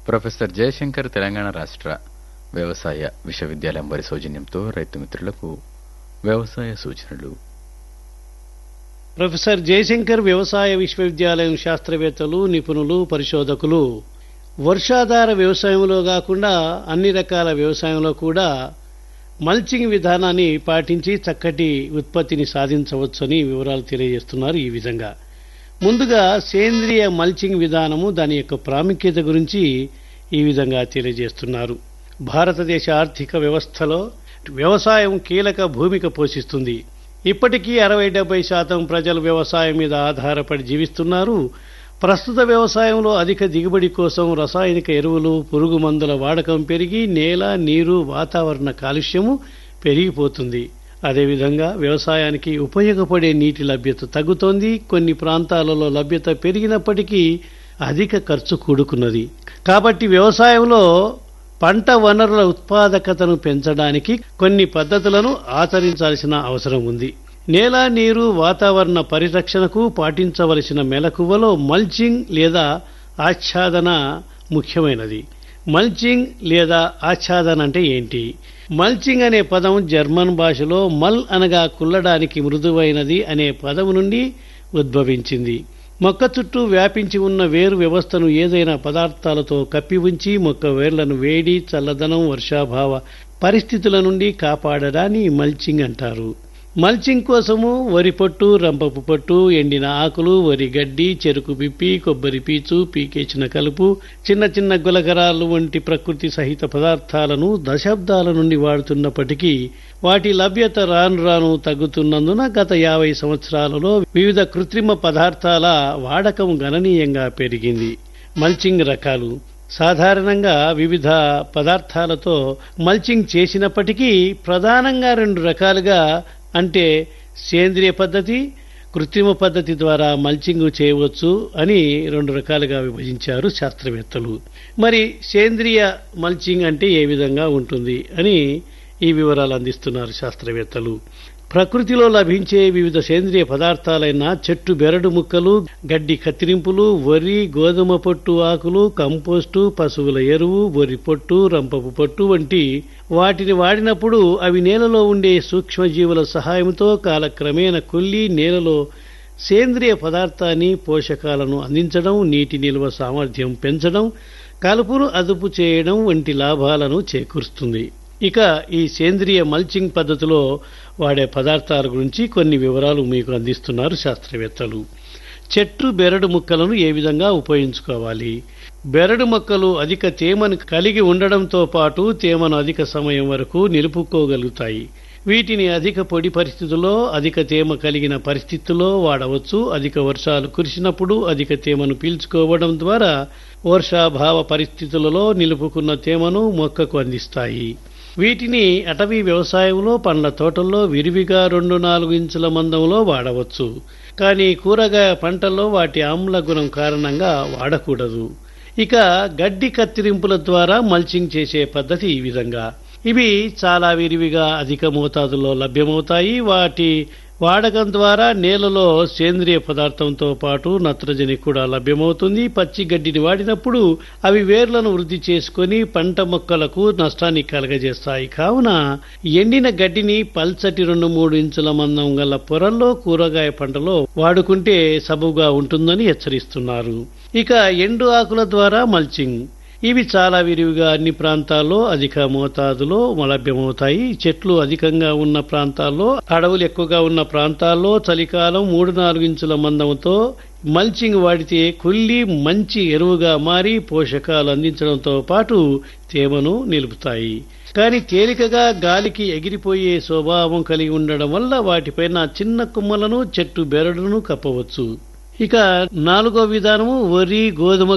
professor Jayashankar Telangana రాష్ట్ర వ్యవసాయ విశ్వవిద్యాలయం వారి సౌజన్యంతో రైతు మిత్రులకు వ్యవసాయ సూచనలు ప్రొఫెసర్ జయశంకర్ వ్యవసాయ విశ్వవిద్యాలయం శాస్త్రవేత్తలు నిపుణులు పరిశోధకులు వర్షాధార వ్యవసాయంలో కాకుండా అన్ని రకాల వ్యవసాయంలో కూడా మల్చింగ్ విధానాన్ని పాటించి చక్కటి ఉత్పత్తిని సాధించవచ్చని వివరాలు తెలియజేస్తున్నారు ఈ విధంగా ముందుగా సేంద్రియ మల్చింగ్ విధానము దాని యొక్క ప్రాముఖ్యత గురించి ఈ విధంగా తెలియజేస్తున్నారు భారతదేశ ఆర్థిక వ్యవస్థలో వ్యవసాయం కీలక భూమిక పోషిస్తుంది ఇప్పటికీ అరవై డెబ్బై శాతం ప్రజలు వ్యవసాయం మీద ఆధారపడి జీవిస్తున్నారు ప్రస్తుత వ్యవసాయంలో అధిక దిగుబడి కోసం రసాయనిక ఎరువులు పురుగు మందుల వాడకం పెరిగి నేల నీరు వాతావరణ కాలుష్యము పెరిగిపోతుంది అదేవిధంగా వ్యవసాయానికి ఉపయోగపడే నీటి లభ్యత తగ్గుతోంది కొన్ని ప్రాంతాలలో లభ్యత పెరిగినప్పటికీ అధిక ఖర్చు కూడుకున్నది కాబట్టి వ్యవసాయంలో పంట వనరుల ఉత్పాదకతను పెంచడానికి కొన్ని పద్ధతులను ఆచరించాల్సిన అవసరం ఉంది నేల నీరు వాతావరణ పరిరక్షణకు పాటించవలసిన మెలకువలో మల్చింగ్ లేదా ఆచ్ఛాదన ముఖ్యమైనది మల్చింగ్ లేదా ఆచ్ఛాదన అంటే ఏంటి మల్చింగ్ అనే పదం జర్మన్ భాషలో మల్ అనగా కుల్లడానికి మృదువైనది అనే పదం నుండి ఉద్భవించింది మొక్క చుట్టూ వ్యాపించి ఉన్న వేరు వ్యవస్థను ఏదైనా పదార్థాలతో కప్పి ఉంచి మొక్క వేర్లను వేడి చల్లదనం వర్షాభావ పరిస్థితుల నుండి కాపాడడాన్ని మల్చింగ్ అంటారు మల్చింగ్ కోసము వరి పొట్టు రంపపు పొట్టు ఎండిన ఆకులు వరి గడ్డి చెరుకు పిప్పి కొబ్బరి పీచు పీకేచిన కలుపు చిన్న చిన్న గులకరాలు వంటి ప్రకృతి సహిత పదార్థాలను దశాబ్దాల నుండి వాడుతున్నప్పటికీ వాటి లభ్యత రాను రాను తగ్గుతున్నందున గత యాభై సంవత్సరాలలో వివిధ కృత్రిమ పదార్థాల వాడకం గణనీయంగా పెరిగింది మల్చింగ్ రకాలు సాధారణంగా వివిధ పదార్థాలతో మల్చింగ్ చేసినప్పటికీ ప్రధానంగా రెండు రకాలుగా అంటే సేంద్రియ పద్ధతి కృత్రిమ పద్ధతి ద్వారా మల్చింగ్ చేయవచ్చు అని రెండు రకాలుగా విభజించారు శాస్త్రవేత్తలు మరి సేంద్రియ మల్చింగ్ అంటే ఏ విధంగా ఉంటుంది అని ఈ వివరాలు అందిస్తున్నారు శాస్త్రవేత్తలు ప్రకృతిలో లభించే వివిధ సేంద్రియ పదార్థాలైన చెట్టు బెరడు ముక్కలు గడ్డి కత్తిరింపులు వరి గోధుమ పొట్టు ఆకులు కంపోస్టు పశువుల ఎరువు వరి పొట్టు రంపపు పొట్టు వంటి వాటిని వాడినప్పుడు అవి నేలలో ఉండే సూక్ష్మజీవుల సహాయంతో కాలక్రమేణా కొల్లి నేలలో సేంద్రియ పదార్థాన్ని పోషకాలను అందించడం నీటి నిల్వ సామర్థ్యం పెంచడం కలుపును అదుపు చేయడం వంటి లాభాలను చేకూరుస్తుంది ఇక ఈ సేంద్రియ మల్చింగ్ పద్ధతిలో వాడే పదార్థాల గురించి కొన్ని వివరాలు మీకు అందిస్తున్నారు శాస్త్రవేత్తలు చెట్టు బెరడు ముక్కలను ఏ విధంగా ఉపయోగించుకోవాలి బెరడు మొక్కలు అధిక తేమను కలిగి ఉండడంతో పాటు తేమను అధిక సమయం వరకు నిలుపుకోగలుగుతాయి వీటిని అధిక పొడి పరిస్థితుల్లో అధిక తేమ కలిగిన పరిస్థితుల్లో వాడవచ్చు అధిక వర్షాలు కురిసినప్పుడు అధిక తేమను పీల్చుకోవడం ద్వారా వర్షాభావ పరిస్థితులలో నిలుపుకున్న తేమను మొక్కకు అందిస్తాయి వీటిని అటవీ వ్యవసాయంలో పండ్ల తోటల్లో విరివిగా రెండు నాలుగు ఇంచుల మందంలో వాడవచ్చు కానీ కూరగాయ పంటల్లో వాటి ఆమ్ల గుణం కారణంగా వాడకూడదు ఇక గడ్డి కత్తిరింపుల ద్వారా మల్చింగ్ చేసే పద్ధతి ఈ విధంగా ఇవి చాలా విరివిగా అధిక మోతాదులో లభ్యమవుతాయి వాటి వాడకం ద్వారా నేలలో సేంద్రియ పదార్థంతో పాటు నత్రజని కూడా లభ్యమవుతుంది పచ్చి గడ్డిని వాడినప్పుడు అవి వేర్లను వృద్ధి చేసుకొని పంట మొక్కలకు నష్టాన్ని కలగజేస్తాయి కావున ఎండిన గడ్డిని పల్చటి రెండు మూడు ఇంచుల మందం గల పొరల్లో కూరగాయ పంటలో వాడుకుంటే సబుగా ఉంటుందని హెచ్చరిస్తున్నారు ఇక ఎండు ఆకుల ద్వారా మల్చింగ్ ఇవి చాలా విరివిగా అన్ని ప్రాంతాల్లో అధిక మోతాదులో లభ్యమవుతాయి చెట్లు అధికంగా ఉన్న ప్రాంతాల్లో అడవులు ఎక్కువగా ఉన్న ప్రాంతాల్లో చలికాలం మూడు నాలుగు ఇంచుల మందంతో మల్చింగ్ వాడితే కుల్లి మంచి ఎరువుగా మారి పోషకాలు అందించడంతో పాటు తేమను నిలుపుతాయి కానీ తేలికగా గాలికి ఎగిరిపోయే స్వభావం కలిగి ఉండడం వల్ల వాటిపైన చిన్న కొమ్మలను చెట్టు బెరడును కప్పవచ్చు ఇక నాలుగో విధానము వరి గోధుమ